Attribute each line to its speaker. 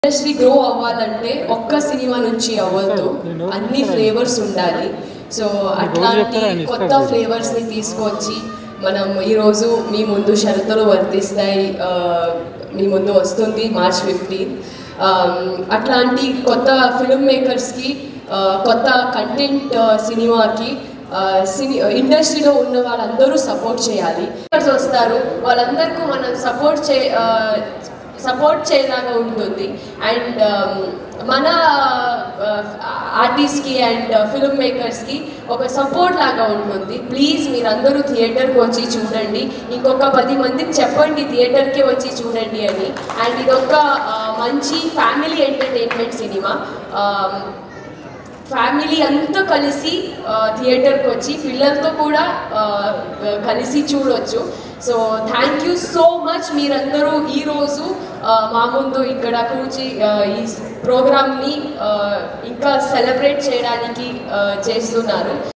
Speaker 1: industry grow అవ్వాలంటే ఒక్క cinema నుంచి అవ్వద్దు అన్ని ఫ్లేవర్స్ ఉండాలి సో అట్లాంటి కొత్త ఫ్లేవర్స్ ని తీసుకొచ్చి మనం ఈరోజు మీ ముందు షరతులు వర్తిస్తాయి ఆ, మీ ముందు వస్తుంది మార్చ్ ఫిఫ్టీన్ అట్లాంటి కొత్త ఫిల్మ్ మేకర్స్కి కొత్త కంటెంట్ సినిమాకి ఆ, సినీ ఇండస్ట్రీలో ఉన్న వాళ్ళందరూ సపోర్ట్ చేయాలి Makers వస్తారు వాళ్ళందరికీ మనం సపోర్ట్ చే ఆ, సపోర్ట్ చేయలాగా ఉంటుంది అండ్ మన ఆర్టిస్ట్కి అండ్ ఫిల్మ్ మేకర్స్కి ఒక సపోర్ట్ లాగా ఉంటుంది ప్లీజ్ మీరందరూ థియేటర్కి వచ్చి చూడండి ఇంకొక పది మందికి చెప్పండి థియేటర్కి వచ్చి చూడండి అని అండ్ ఇదొక ఆ, మంచి ఫ్యామిలీ ఎంటర్టైన్మెంట్ సినిమా ఫ్యామిలీ అంతా కలిసి ఆ, థియేటర్కి వచ్చి పిల్లలతో కూడా ఆ, కలిసి చూడొచ్చు so thank you so much మీరందరూ ఈరోజు ఆ, మా ముందు ఇక్కడ కూర్చి ఆ, ఈ ప్రోగ్రామ్ని ఆ, ఇంకా సెలబ్రేట్ చేయడానికి ఆ, చేస్తున్నారు